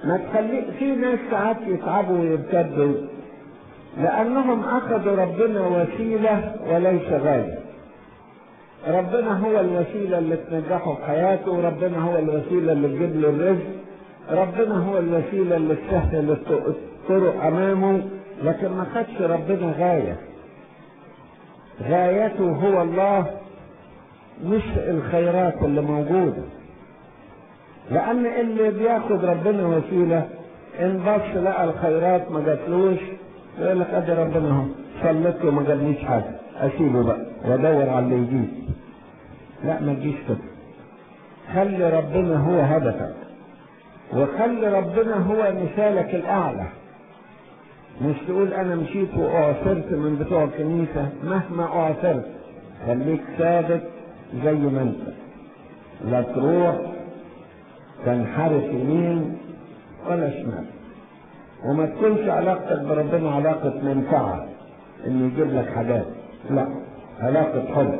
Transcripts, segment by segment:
ما تخلي في ناس ساعات يتعبوا ويرتدوا لأنهم أخذوا ربنا وسيلة وليس غاية ربنا هو الوسيلة اللي تنجحه في حياته وربنا هو الوسيلة اللي تجيب له الرزق ربنا هو الوسيلة اللي تسهل الطرق أمامه لكن ما خدش ربنا غاية غايته هو الله مش الخيرات اللي موجودة لأن اللي بياخد ربنا وسيلة إن بص لقى الخيرات ما جاتلوش يقول لك ادي ربنا اهو صليت له ما جابليش حاجه اسيبه بقى وادور على اللي يجيب لا ما تجيش كده خلي ربنا هو هدفك وخلي ربنا هو مثالك الاعلى مش تقول انا مشيت واعثرت من بتوع الكنيسه مهما اعثرت خليك ثابت زي ما انت لا تروح تنحرف يمين ولا شمال وما تكونش علاقتك بربنا علاقة منفعة انه يجيب لك حاجات لا علاقة حب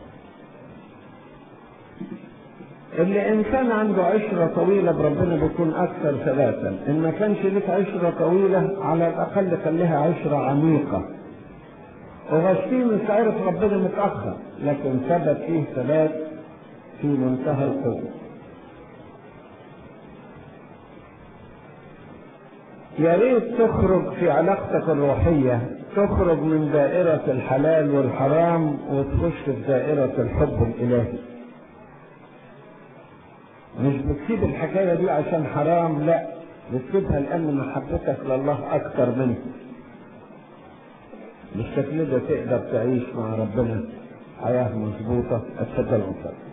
اللي انسان عنده عشرة طويلة بربنا بيكون اكثر ثلاثا ان ما كانش لك عشرة طويلة على الاقل خليها عشرة عميقة اغسطينوس عرف ربنا متأخر لكن ثبت فيه ثبات في منتهى القوة يا ريت تخرج في علاقتك الروحية تخرج من دائرة الحلال والحرام وتخش في دائرة الحب الإلهي مش بتسيب الحكاية دي عشان حرام لا بتسيبها لأن محبتك لله أكتر منه بالشكل ده تقدر تعيش مع ربنا حياة مظبوطة اتفضل أنت